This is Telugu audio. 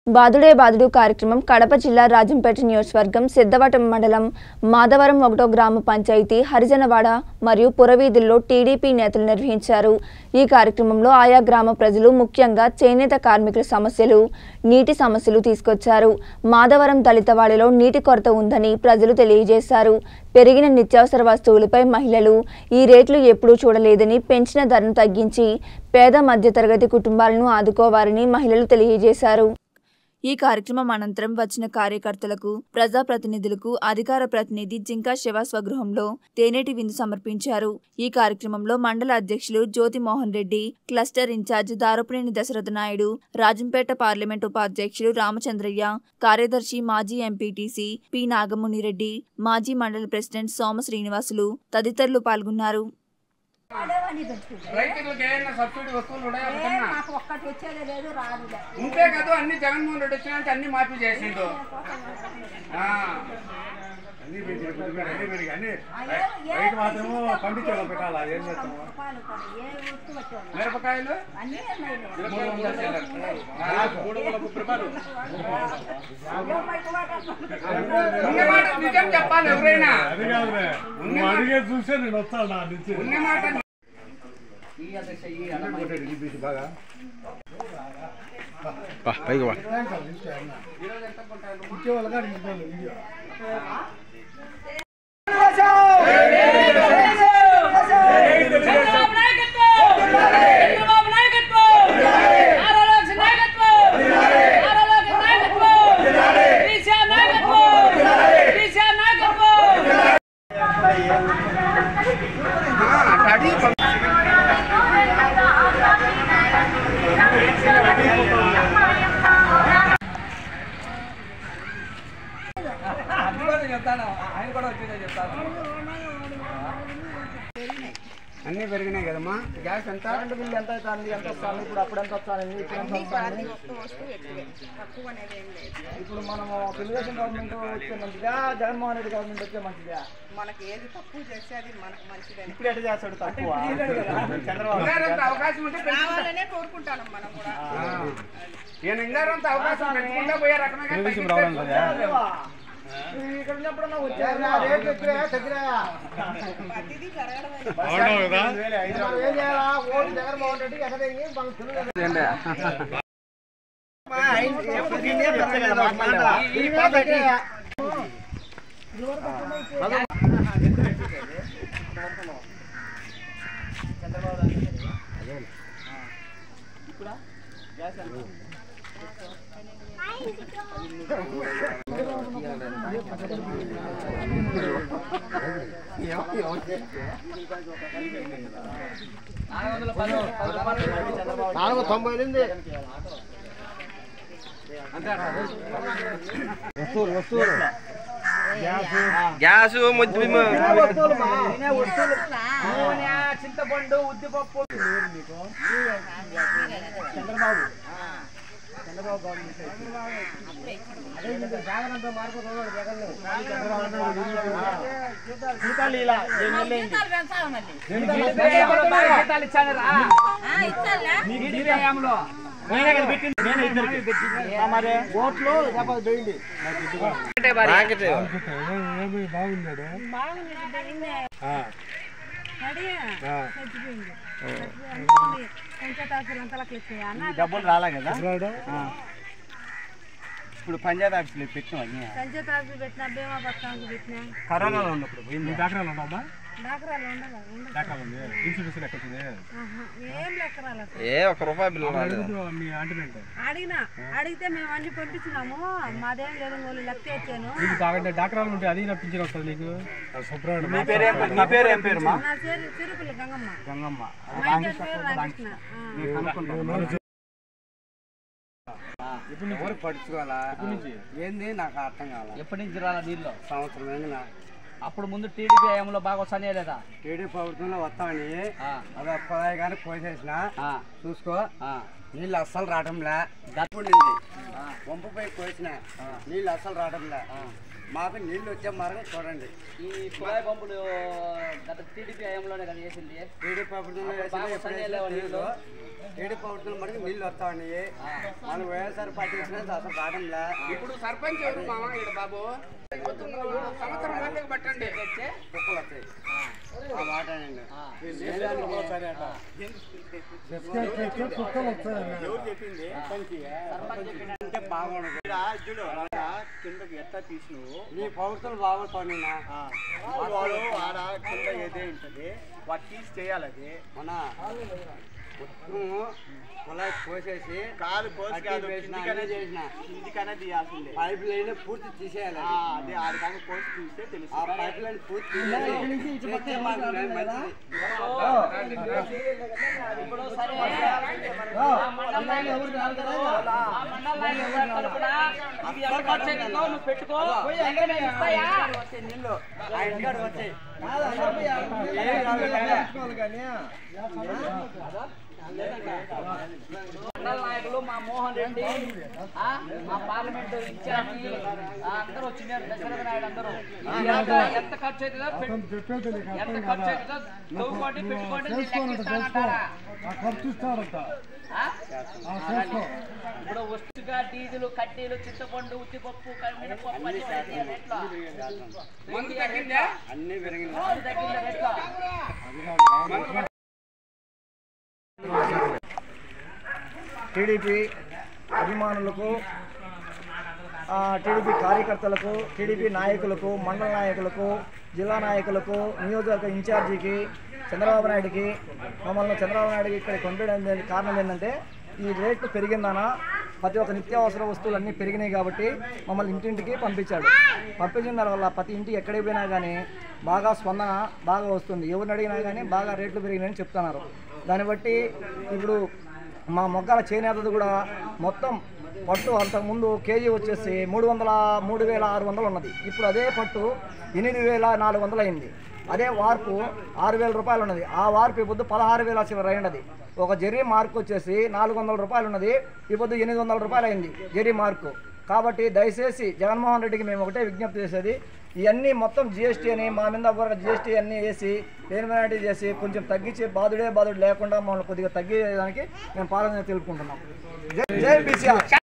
బాదుడే బాదుడు కార్యక్రమం కడప జిల్లా రాజంపేట నియోజకవర్గం సిద్ధవటం మండలం మాధవరం ఒకటో గ్రామ పంచాయతీ హరిజనవాడ మరియు పురవీధుల్లో టీడీపీ నేతలు నిర్వహించారు ఈ కార్యక్రమంలో ఆయా గ్రామ ప్రజలు ముఖ్యంగా చేనేత కార్మికుల సమస్యలు నీటి సమస్యలు తీసుకొచ్చారు మాధవరం దళితవాడలో నీటి కొరత ఉందని ప్రజలు తెలియజేశారు పెరిగిన నిత్యావసర వస్తువులపై మహిళలు ఈ రేట్లు ఎప్పుడూ చూడలేదని పెంచిన ధరను తగ్గించి పేద మధ్యతరగతి కుటుంబాలను ఆదుకోవాలని మహిళలు తెలియజేశారు ఈ కార్యక్రమం అనంతరం వచ్చిన కార్యకర్తలకు ప్రజాప్రతినిధులకు అధికార ప్రతినిధి జింకా శివ స్వగృహంలో తేనేటి విందు సమర్పించారు ఈ కార్యక్రమంలో మండల అధ్యక్షులు Jyothi Mohan Reddy cluster in charge Darapuneni Dasaratha Naidu Rajampet parliament ఉపాధ్యక్షులు రామచంద్రయ్య కార్యదర్శి మాజీ ఎంపీటీసీ పి నాగమునిరెడ్డి మాజీ మండల ప్రెసిడెంట్ సోమ శ్రీనివాసులు తదితరులు పాల్గొన్నారు రైతులకు ఏమైనా సబ్సిడీ వస్తువులు ఉన్నాయా ఒకటన్నా? మాకు ఒక్కటి వచ్చేది లేదు రాదులే ఉంటే కదా అన్ని జగన్మోహన్ రెడ్డి వచ్చినాక అన్ని మాఫీ చేసిండు ఆ. అన్ని పెంచారు, కొద్దిగా అన్ని పెరిగాయి. అన్ని రైతు మాత్రము పండించాలి పెట్టాలా ఏం చేస్తాము రూపాయలు కూడా ఏ వస్తువు వచ్చేది మిరపకాయలు అన్నీ ఉన్నాయి మూడు వందల చిల్లర. ఆ, మూడు వందల ముప్పై రూపాయలు. ఉన్న మాట నిజం చెప్పాలి ఎవరైనా అది కాదులే నువ్వు అడిగే చూసే నేను వస్తాను నా నుంచి ఉన్న మాట బాగా పైకి వా చంద్రబాబు నాయకత్వం చంద్రబాబు నాయకత్వం ఆరోగ్య నాయకత్వం ఆరోగ్య నాయకత్వం కేసీఆర్ నాయకత్వం కేసీఆర్ నాయకత్వం ఆ, అడి అన్ని పెరిగినాయి కదమ్మా గ్యాస్ ఎంత కరెంట్ బిల్ ఎంత అవుతుంది ఎంత వస్తుంది ఇప్పుడు అప్పుడు ఎంత వస్తుంది ఇప్పుడు ఎంత వస్తుంది ఇప్పుడు మనము తెలుగుదేశం గవర్నమెంట్ వచ్చే మంచిదా జగన్మోహన్ రెడ్డి గవర్నమెంట్ వచ్చే మంచిదా మనకి ఏది తక్కువ చేస్తే అది మనకు మంచిదని ఇప్పుడు ఎట్లా చేస్తాడు తక్కువ చంద్రబాబు ఇంగారంత అవకాశం ఉంటే పెంచుకుంటా. కావాలనే కోరుకుంటాను మనం కూడా ఆ. ఈయన ఇంగారంత అవకాశం పెంచుకుంటా పోయే రకమే కానీ తగ్గిస్తే నువ్వు ఇక్కడ ఉన్నప్పుడు నువ్వు వచ్చావు రేట్లు ఎక్కువ తగ్గినాయా ప్రతిదీ జరగడమే అవునావు కదా మనం ఏం చేయాలా ఓటు జగన్మోహన్ రెడ్డి ఎక్కడెంగి మనం తెలుగు నాలుగు తొంభై ఎనిమిది వస్తువులు వస్తువులు గ్యాస్ ముద్దు తినే వస్తువులు మా. తినే వస్తువులు నూనె చింతపండు ఉద్దిపప్పు చంద్రబాబు చంద్రబాబు గవర్నమెంట్ అదే మీకు జాగ్రత్త మార్పు చూడండి జగన్ జీతాలు ఇలా ఏం నెలలైంది జీతాలు ఇచ్చాను రా నేనే కదా పెట్టింది నేనే ఇద్దరికి పెట్టింది మరి ఓట్లు లేకపోతే పోయింది ఏమి బాగున్నాడు ఈ డబ్బులు రాలే కదా ఆ. ఇప్పుడు పంజాబ్ ఆఫీసులో పెట్టినాం అన్ని పంచాయతీ ఆఫీస్ పెట్టినా బీమా పథకానికి పెట్టినా కరోనాలో ఉన్నప్పుడు పోయింది. డాక్టర్లు ఉన్నామా డాక్రాలు ఉండాలి ఉండదు డాక్టర్లు ఉంది ఇన్సూరెన్స్ లెక్క వచ్చింది ఆహా. ఏం లెక్కరాలు అసలు. ఏ ఒక రూపాయి బిల్లు రాలేదు అడుగుతూ మీ ఆంటీనంటే అడిగినా అడిగితే మేము అన్ని పంపించినాము మాదేం లేదు వాళ్ళు లెక్క ఎత్తాను నీకు డాక్టర్ డాక్టర్లు ఉంటే అది నప్పించిన వస్తుంది నీకు సుబ్రహ్మణ్యం మీ పేరు ఏం పేరు? మీ పేరు ఏం పేరు మా నా పేరు తిరుపతి గంగమ్మ గంగమ్మ మా ఇంటి పేరు రామకృష్ణ ఆ. నేను కనుక్కుంటాను. ఎవరు పడుచుకోవాలా ఏంది నాకు అర్థం కావాలా ఎప్పటి నుంచి రాలా నీళ్ళు సంవత్సరం ఏందిగా అప్పుడు ముందు టీడీపీ హయాంలో బాగా వస్తానే లేదా టీడీ ప్రభుత్వంలో వస్తామని ఆ. అదే పదాయి కానీ పోసేసిన ఆ, చూసుకో ఆ. నీళ్ళు అస్సలు రావటంలే గత- ఉండింది వంపుపై కోసిన నీళ్ళు అస్సలు రావటంలే మాకు నీళ్ళు వచ్చే మార్గం చూడండి ఈ కుళాయి పంపులు గత టీడీపీ హయాంలోనే కదా వేసింది టీడీ ప్రభుత్వంలో బాగా వేసింది వస్తాయి ఎప్పుడైతే లేవా తెలీదు. నీళ్ళు? టీడీ ప్రభుత్వం మనకి నీళ్ళు వస్తా ఉన్నాయి మనం వైఎస్ఆర్ పార్టీ వచ్చినది అసలు రావడంలే ఇప్పుడు సర్పంచ్ ఎవరు మామ ఇక్కడ బాబు సంవత్సరం మందికి పట్టండి కుక్కలు వస్తాయి ఆ మాట అండి ఎవరు చెప్పింది అంటే బాగుండదు చూడు కిందకి ఎట్లా తీసినావు నీ పౌరుతులు బాగుంటాను వాడు ఆడ కింద ఏదే ఉంటుంది వాడు తీసి చేయాలి అది మన మొత్తం కుళాయి పోసేసి కాలు పోసి కాదు చేసిన ఇంటికనే తీయాల్సిందే పైప్ లైన్ పూర్తి తీసేయాలి అదే ఆడికాక పోసి తీస్తే తెలుసు ఆ పైప్ లైన్ పూర్తి తీసేసి చేస్తే మాకు మంచిది ఇప్పుడు సరే ఆ మండల నాయకులు ఆ మండల నాయకులు తరపున ఇది ఎంత ఖర్చు అవుతుందో నువ్వు పెట్టుకో వెంటనే మేము ఇస్తాయా వచ్చే నీళ్ళు ఆ ఇంటికాడ వచ్చాయి మండల నాయకులు మా మోహన్ రెడ్డి ఆ, మా పార్లమెంట్ ఇన్ఛార్జి ఆ, అందరూ వచ్చినారు దశరథ నాయుడు అందరూ ఎంత ఎంత ఖర్చు అవుతుందో పెట్టు. ఎంత ఖర్చు అవుతుందో తవ్వుకోండి పెట్టుకోండి నేను లెక్కిస్తానంటారా? ఆ? ఇప్పుడు వస్తుగా డీజిల్ కడ్డీలు చింతపండు ఉత్తిపప్పు మినపప్పు అన్ని పెరిగినాయి రేట్లు. మందు తగ్గిందా అన్ని పెరిగింది మందు తగ్గిందా రేట్లు? టీడీపీ అభిమానులకు ఆ, టీడీపీ కార్యకర్తలకు టీడీపీ నాయకులకు మండల నాయకులకు జిల్లా నాయకులకు నియోజకవర్గ ఇన్ఛార్జికి చంద్రబాబు నాయుడుకి మమ్మల్ని చంద్రబాబు నాయుడుకి ఇక్కడ పంపించడానికి కారణం ఏంటంటే ఈ రేట్లు పెరిగిందన ప్రతి ఒక్క నిత్యావసర వస్తువులు అన్నీ పెరిగినాయి కాబట్టి మమ్మల్ని ఇంటింటికి పంపించాడు పంపించిన దానివల్ల ప్రతి ఇంటికి ఎక్కడికి పోయినా కానీ బాగా స్పందన బాగా వస్తుంది ఎవరిని అడిగినా కానీ బాగా రేట్లు పెరిగినాయని చెప్తున్నారు దాన్ని బట్టి ఇప్పుడు మా మొగ్గల చేనేతది కూడా మొత్తం పట్టు అంతకుముందు కేజీ వచ్చేసి మూడు వందల మూడు వేల ఆరు వందలు ఉన్నది ఇప్పుడు అదే పట్టు ఎనిమిది వేల నాలుగు వందలు అయింది అదే వార్పు ఆరు వేల రూపాయలు ఉన్నది ఆ వార్పు ఇప్పుడు పదహారు వేల చివరి అయినది ఒక జెర్రీ మార్క్ వచ్చేసి నాలుగు వందల రూపాయలు ఉన్నది ఇప్పుడు ఎనిమిది వందల రూపాయలు అయింది జెర్రీ మార్కు కాబట్టి దయచేసి జగన్మోహన్ రెడ్డికి మేము ఒకటే విజ్ఞప్తి చేసేది ఇవన్నీ మొత్తం జిఎస్టీ అని మా మీద ఒక జిఎస్టీ అన్నీ వేసి పేరుమేనాటి చేసి కొంచెం తగ్గించి బాధుడే బాధుడు లేకుండా మమ్మల్ని కొద్దిగా తగ్గించడానికి మేము పాలన తెలుపుకుంటున్నాం జై జై బీసీఆర్